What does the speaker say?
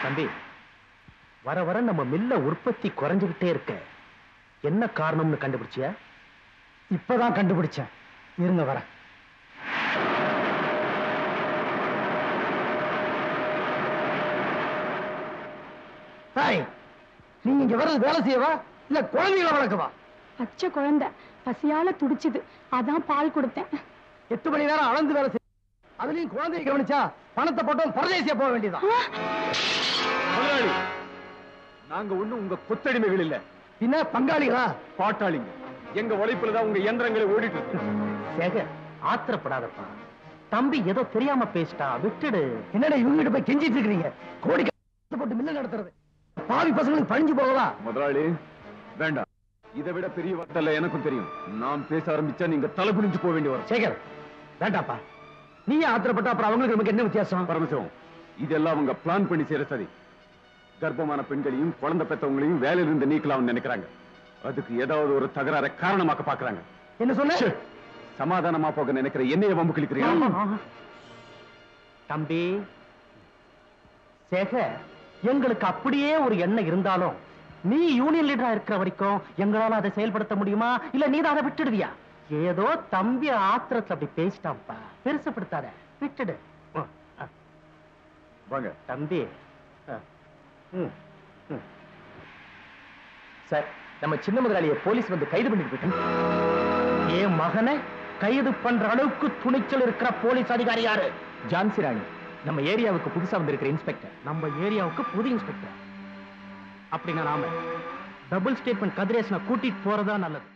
தம்பி வர வர நம்ம மில்ல உற்பத்தி குறைஞ்சுகிட்டே இருக்க என்ன காரணம்னு கண்டுபிடிச்சியா இப்பதான் கண்டுபிடிச்சேன் இருங்க வரேன் தாய் நீங்க இங்க வர்றது வேலை செய்யவா இல்ல குழந்தைகளை வளர்க்கவா பச்சை குழந்தை பசியால துடிச்சுது அதான் பால் கொடுத்தேன் எட்டு மணி நேரம் அளந்து வேலை செய்ய அதுலயும் குழந்தையை கவனிச்சா பணத்தை போட்டோம் பரதேசியா போக வேண்டியதான் முதலாளி நாங்க ஒண்ணும் உங்க கொத்தடிமைகள் இல்ல பின்ன பங்காளிகளா பாட்டாளிங்க எங்க உழைப்புல தான் உங்க இயந்திரங்களை ஓடிட்டு இருக்கு சேகர் ஆத்திரப்படாதப்பா தம்பி ஏதோ தெரியாம பேசிட்டா விட்டுடு என்னடா இவங்க போய் கெஞ்சிட்டு இருக்கீங்க கோடி போட்டு மில்ல நடத்துறது பாவி பசங்களுக்கு பழிஞ்சு போகவா முதலாளி வேண்டாம் இதை விட பெரிய வார்த்தை எனக்கும் தெரியும் நான் பேச ஆரம்பிச்சா நீங்க தலை குனிஞ்சு போக வேண்டி வரும் சேகர் வேண்டாப்பா நீ ஆத்திரப்பட்ட அப்புறம் அவங்களுக்கு நமக்கு என்ன வித்தியாசம் பரமசிவம் இதெல்லாம் அவங்க பிளான் பண்ணி செய்யற சரி கர்ப்பமான பெண்களையும் குழந்தை பெற்றவங்களையும் வேலையில இருந்து நீக்கலாம்னு நினைக்கிறாங்க அதுக்கு ஏதாவது ஒரு தகராறை காரணமாக்க பாக்குறாங்க என்ன சொன்ன ச்சே, சமாதானமா போக நினைக்கிற என்னைய வம்பு கிளிக்கிறீங்க தம்பி சேகர் எங்களுக்கு அப்படியே ஒரு எண்ணம் இருந்தாலும் நீ யூனியன் லீடரா இருக்கிற வரைக்கும் எங்களால அதை செயல்படுத்த முடியுமா இல்ல நீ அதை விட்டுடுவியா ஏதோ தம்பி ஆத்திரத்துல அப்படி பேசிட்டான்ப்பா பெருசுப்படுத்தாத விட்டுடு ம், அ, வாங்க தம்பி அ, ம், ம். சார் நம்ம சின்ன முதலாளியை போலீஸ் வந்து கைது பண்ணிட்டு போயிட்டாங்க என் மகனை கைது பண்ற அளவுக்கு துணிச்சல் இருக்கிற போலீஸ் அதிகாரி யாரு ஜான்சி ராணி நம்ம ஏரியாவுக்கு புதுசா வந்திருக்கிற இன்ஸ்பெக்டர் நம்ம ஏரியாவுக்கு புது இன்ஸ்பெக்டர் அப்படின்னா நாம டபுள் ஸ்டேட்மெண்ட் கதிரேசனை கூட்டிட்டு போறதா நல்லது